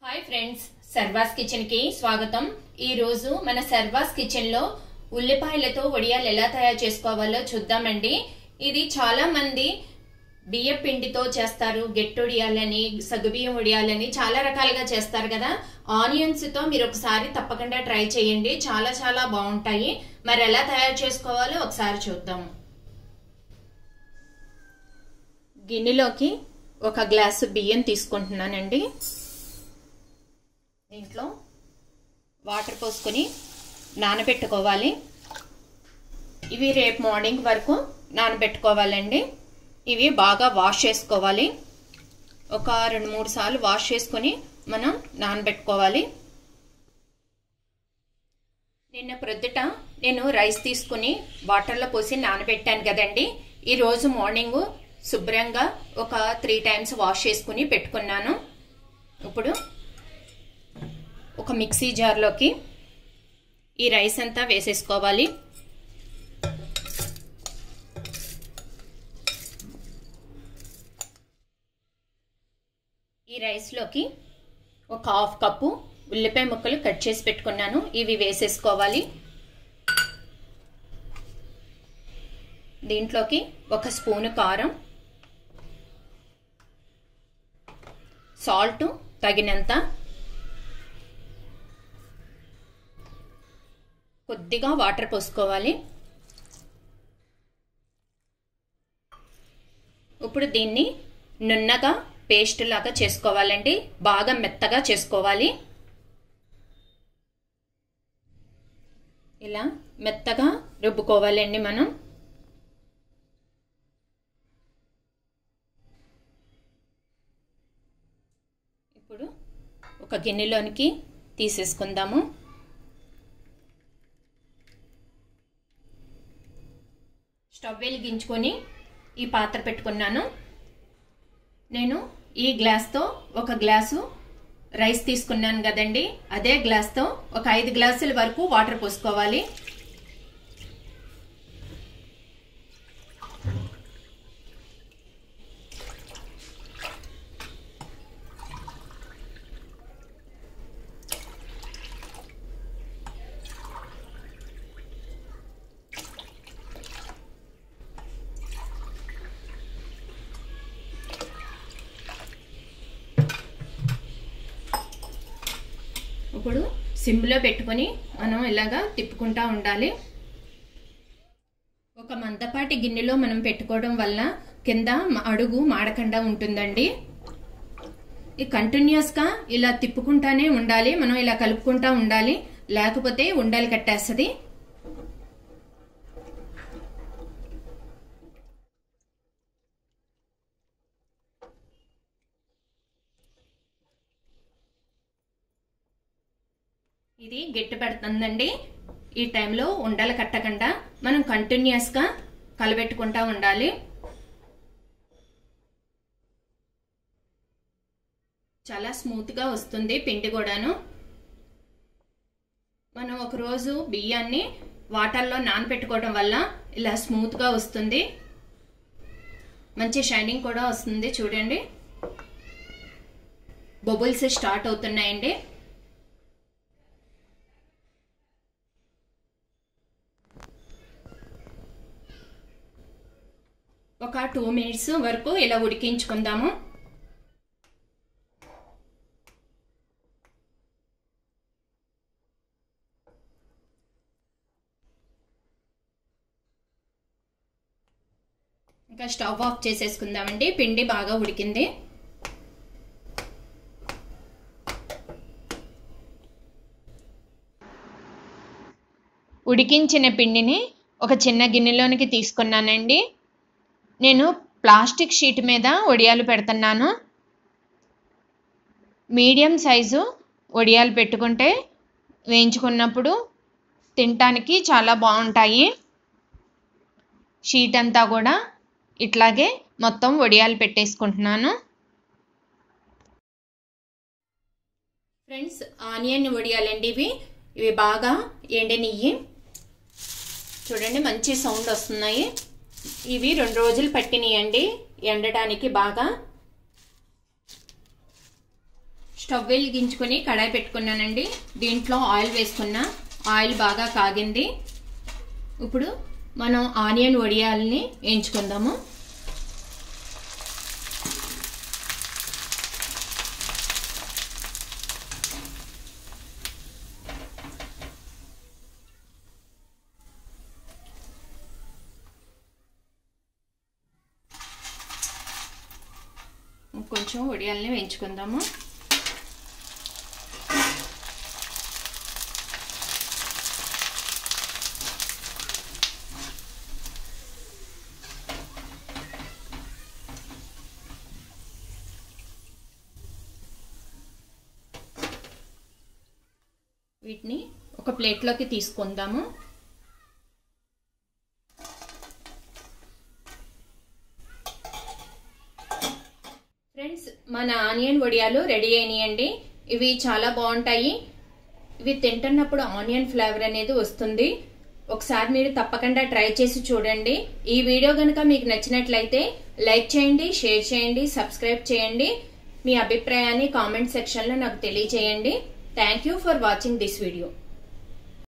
hi friends సర్వాస్ kitchen కి స్వాగతం ఈ రోజు మన సర్వాస్ కిచెన్ లో ఉల్లిపాయలతో వడియాలు ఎలా తయారు చేసుకోవాలో చూద్దామండి ఇది చాలా మంది బియ్య పిండితో చేస్తారు గెట్టొడియాలని సగ్గుబియ్యం వడియాలని చాలా రకాలుగా చేస్తారు కదా ఆనియన్స్ తో మీరు ఒకసారి తప్పకుండా ట్రై చేయండి చాలా చాలా బాగుంటాయి మరి ఎలా తయారు చేసుకోవాలో ఒకసారి చూద్దాం గిన్నెలోకి ఒక గ్లాసు బియ్యం తీసుకుంటున్నానండి దీంట్లో వాటర్ పోసుకొని నానబెట్టుకోవాలి ఇవి రేపు మార్నింగ్ వరకు నానబెట్టుకోవాలండి ఇవి బాగా వాష్ చేసుకోవాలి ఒక రెండు మూడు సార్లు వాష్ చేసుకొని మనం నానబెట్టుకోవాలి నిన్న ప్రొద్దుట నేను రైస్ తీసుకుని వాటర్లో పోసి నానబెట్టాను కదండి ఈరోజు మార్నింగ్ శుభ్రంగా ఒక త్రీ టైమ్స్ వాష్ చేసుకుని పెట్టుకున్నాను ఇప్పుడు ఒక మిక్సీ జార్లోకి ఈ రైస్ అంతా వేసేసుకోవాలి ఈ రైస్లోకి ఒక హాఫ్ కప్పు ఉల్లిపాయ ముక్కలు కట్ చేసి పెట్టుకున్నాను ఇవి వేసేసుకోవాలి దీంట్లోకి ఒక స్పూను కారం సాల్ట్ తగినంత కొద్దిగా వాటర్ పోసుకోవాలి ఇప్పుడు దీన్ని నున్నగా పేస్ట్ లాగా చేసుకోవాలండి బాగా మెత్తగా చేసుకోవాలి ఇలా మెత్తగా రుబ్బుకోవాలండి మనం ఇప్పుడు ఒక గిన్నెలోనికి తీసేసుకుందాము స్టవ్ వెలిగించుకొని ఈ పాత్ర పెట్టుకున్నాను నేను ఈ గ్లాస్తో ఒక గ్లాసు రైస్ తీసుకున్నాను కదండి అదే గ్లాస్తో ఒక ఐదు గ్లాసుల వరకు వాటర్ పోసుకోవాలి ఇప్పుడు సిమ్లో పెట్టుకొని మనం ఇలాగా తిప్పుకుంటా ఉండాలి ఒక మందపాటి గిన్నెలో మనం పెట్టుకోవడం వల్ల కింద అడుగు మాడకుండా ఉంటుందండి ఈ కంటిన్యూస్గా ఇలా తిప్పుకుంటానే ఉండాలి మనం ఇలా కలుపుకుంటా ఉండాలి లేకపోతే ఉండాలి కట్టేస్తుంది ఇది గట్టి పెడుతుందండి ఈ టైంలో ఉండలు కట్టకుండా మనం కంటిన్యూస్గా కలబెట్టుకుంటా ఉండాలి చాలా స్మూత్గా వస్తుంది పిండి కూడాను మనం ఒకరోజు బియ్యాన్ని వాటర్లో నానబెట్టుకోవడం వల్ల ఇలా స్మూత్గా వస్తుంది మంచి షైనింగ్ కూడా వస్తుంది చూడండి బొబుల్స్ స్టార్ట్ అవుతున్నాయండి ఒక టూ మినిట్స్ వరకు ఇలా ఉడికించుకుందాము ఇంకా స్టవ్ ఆఫ్ చేసేసుకుందామండి పిండి బాగా ఉడికింది ఉడికించిన పిండిని ఒక చిన్న గిన్నెలోనికి తీసుకున్నానండి నేను ప్లాస్టిక్ షీట్ మీద వడియాలు పెడుతున్నాను మీడియం సైజు వడియాలు పెట్టుకుంటే వేయించుకున్నప్పుడు తినటానికి చాలా బాగుంటాయి షీట్ అంతా కూడా ఇట్లాగే మొత్తం వడియాలు పెట్టేసుకుంటున్నాను ఫ్రెండ్స్ ఆనియన్ వడియాలండి ఇవి ఇవి బాగా ఎండనియ్యి చూడండి మంచి సౌండ్ వస్తున్నాయి ఇవి రెండు రోజులు పట్టినాయండి ఎండటానికి బాగా స్టవ్ వెలిగించుకొని కడాయి పెట్టుకున్నానండి దీంట్లో ఆయిల్ వేసుకున్నా ఆయిల్ బాగా కాగింది ఇప్పుడు మనం ఆనియన్ వడియాలని వేయించుకుందాము కొంచెం వడియాలని వేయించుకుందాము వీటిని ఒక ప్లేట్లోకి తీసుకుందాము ఫ్రెండ్స్ మన ఆనియన్ వడియాలు రెడీ అయినాయండి ఇవి చాలా బాగుంటాయి ఇవి తింటున్నప్పుడు ఆనియన్ ఫ్లేవర్ అనేది వస్తుంది ఒకసారి మీరు తప్పకుండా ట్రై చేసి చూడండి ఈ వీడియో కనుక మీకు నచ్చినట్లయితే లైక్ చేయండి షేర్ చేయండి సబ్స్క్రైబ్ చేయండి మీ అభిప్రాయాన్ని కామెంట్ సెక్షన్లో నాకు తెలియజేయండి thank you for watching this video